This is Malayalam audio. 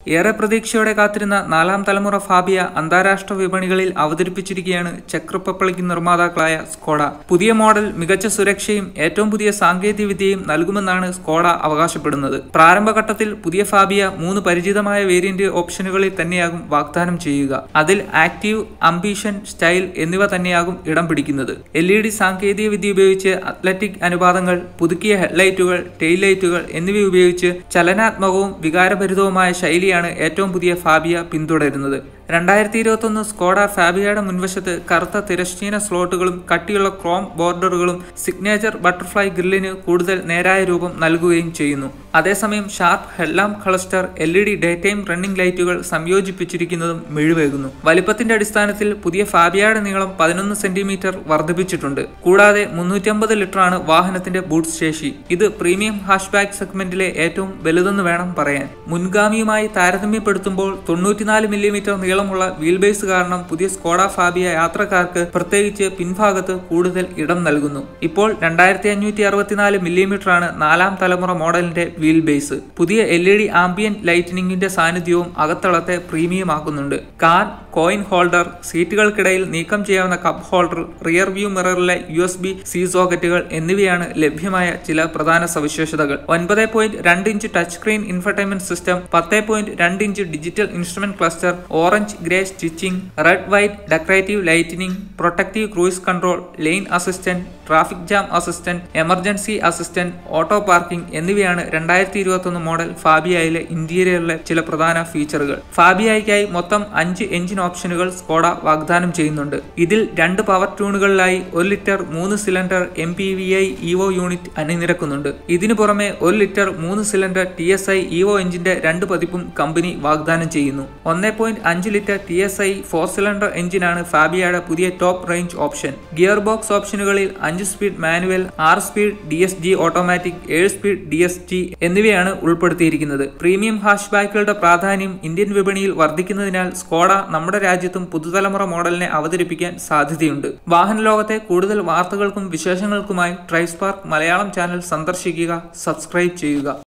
ഏറെ പ്രതീക്ഷയോടെ കാത്തിരുന്ന നാലാം തലമുറ ഫാബിയ അന്താരാഷ്ട്ര വിപണികളിൽ അവതരിപ്പിച്ചിരിക്കുകയാണ് ചെക്ക് റിപ്പബ്ലിക് നിർമ്മാതാക്കളായ സ്കോഡ പുതിയ മോഡൽ മികച്ച സുരക്ഷയും ഏറ്റവും പുതിയ സാങ്കേതിക വിദ്യയും നൽകുമെന്നാണ് സ്കോഡ അവകാശപ്പെടുന്നത് പ്രാരംഭഘട്ടത്തിൽ പുതിയ ഫാബിയ മൂന്ന് പരിചിതമായ വേരിയന്റ് ഓപ്ഷനുകളിൽ തന്നെയാകും വാഗ്ദാനം ചെയ്യുക അതിൽ ആക്റ്റീവ് അംബീഷൻ സ്റ്റൈൽ എന്നിവ തന്നെയാകും ഇടം പിടിക്കുന്നത് എൽ ഇ ഡി സാങ്കേതിക വിദ്യ ഉപയോഗിച്ച് അത്ലറ്റിക് അനുപാതങ്ങൾ പുതുക്കിയ ഹെഡ്ലൈറ്റുകൾ ടെയിൽ ലൈറ്റുകൾ എന്നിവ ഉപയോഗിച്ച് ചലനാത്മകവും വികാരഭരിതവുമായ ശൈലിയാണ് ഏറ്റവും പുതിയ ഫാബിയ പിന്തുടരുന്നത് രണ്ടായിരത്തി ഇരുപത്തൊന്ന് സ്കോഡ ഫാബിയയുടെ മുൻവശത്ത് കറുത്ത തിരശ്ചീന സ്ലോട്ടുകളും കട്ടിയുള്ള ക്രോം ബോർഡറുകളും സിഗ്നേച്ചർ ബട്ടർഫ്ലൈ ഗ്രില്ലിന് കൂടുതൽ നേരായ രൂപം നൽകുകയും ചെയ്യുന്നു അതേസമയം sharp headlamp cluster L E D day time running ലൈറ്റുകൾ സംയോജിപ്പിച്ചിരിക്കുന്നതും മിഴിവേകുന്നു വലിപ്പത്തിന്റെ അടിസ്ഥാനത്തിൽ പുതിയ ഫാബിയയുടെ നീളം പതിനൊന്ന് സെന്റിമീറ്റർ വർദ്ധിപ്പിച്ചിട്ടുണ്ട് കൂടാതെ മുന്നൂറ്റമ്പത് ലിറ്ററാണ് വാഹനത്തിന്റെ ബൂട്ട് ശേഷി ഇത് പ്രീമിയം ഹാഷ്ബാക്ക് സെഗ്മെന്റിലെ ഏറ്റവും വലുതെന്ന് വേണം പറയാൻ മുൻഗാമിയുമായി താരതമ്യപ്പെടുത്തുമ്പോൾ തൊണ്ണൂറ്റിനാല് മില്ലിമീറ്റർ നീളമുള്ള വീൽ ബേസ് കാരണം പുതിയ സ്കോഡ ഫാബിയ യാത്രക്കാർക്ക് പ്രത്യേകിച്ച് പിൻഭാഗത്ത് കൂടുതൽ ഇടം നൽകുന്നു ഇപ്പോൾ രണ്ടായിരത്തി അഞ്ഞൂറ്റി അറുപത്തിനാല് മില്ലിമീറ്റർ ആണ് നാലാം തലമുറ മോഡലിന്റെ വീൽ ബേസ് പുതിയ എൽ ഇ ഡി ആംബിയൻ ലൈറ്റനിങ്ങിന്റെ സാന്നിധ്യവും അകത്തളത്തെ പ്രീമിയമാക്കുന്നുണ്ട് കാർ കോയിൻ ഹോൾഡർ സീറ്റുകൾക്കിടയിൽ നീക്കം ചെയ്യാവുന്ന കപ്പ് ഹോൾഡർ റിയർ വ്യൂ മിററിലെ യു എസ് ബി സി സോക്കറ്റുകൾ എന്നിവയാണ് ലഭ്യമായ ചില പ്രധാന സവിശേഷതകൾ ഒൻപത് പോയിന്റ് രണ്ട് inch touch screen infotainment system പത്ത് പോയിന്റ് രണ്ട് inch digital instrument cluster orange grey stitching red white decorative lighting protective cruise control lane assistant traffic jam assistant emergency assistant auto parking എന്നിവയാണ് രണ്ടായിരത്തി ഇരുപത്തൊന്ന് മോഡൽ ഫാബിയയിലെ ഇന്റീരിയറിലെ ചില പ്രധാന ഫീച്ചറുകൾ ഫാബിയയ്ക്കായി മൊത്തം അഞ്ച് എഞ്ചിൻ ഓപ്ഷനുകൾ സ്കോഡ വാഗ്ദാനം ചെയ്യുന്നുണ്ട് ഇതിൽ രണ്ട് പവർ ട്യൂണുകളിലായി ഒരു ലിറ്റർ മൂന്ന് cylinder M P I evo ഇവോ യൂണിറ്റ് അണിനിരക്കുന്നുണ്ട് ഇതിനു പുറമെ ഒരു ലിറ്റർ മൂന്ന് cylinder T S I evo എഞ്ചിന്റെ രണ്ട് പതിപ്പും കമ്പനി വാഗ്ദാനം ചെയ്യുന്നു ഒന്നേ പോയിന്റ് അഞ്ച് litre T S I four cylinder എഞ്ചിനാണ് ഫാബിയയുടെ പുതിയ top range option gear box ഓപ്ഷനുകളിൽ അഞ്ച് സ്പീഡ് മാനുവൽ ആറ് speed D S G automatic ഏഴ് സ്പീഡ് ഡി എസ് ജി എന്നിവയാണ് ഉൾപ്പെടുത്തിയിരിക്കുന്നത് പ്രീമിയം ഹാഷ് ബാക്കുകളുടെ പ്രാധാന്യം ഇന്ത്യൻ വിപണിയിൽ വർദ്ധിക്കുന്നതിനാൽ സ്കോഡ നമ്മുടെ രാജ്യത്തും പുതുതലമുറ മോഡലിനെ അവതരിപ്പിക്കാൻ സാധ്യതയുണ്ട് വാഹന ലോകത്തെ കൂടുതൽ വാർത്തകൾക്കും വിശേഷങ്ങൾക്കുമായി ട്രൈസ്പാർക്ക് മലയാളം ചാനൽ സന്ദർശിക്കുക സബ്സ്ക്രൈബ് ചെയ്യുക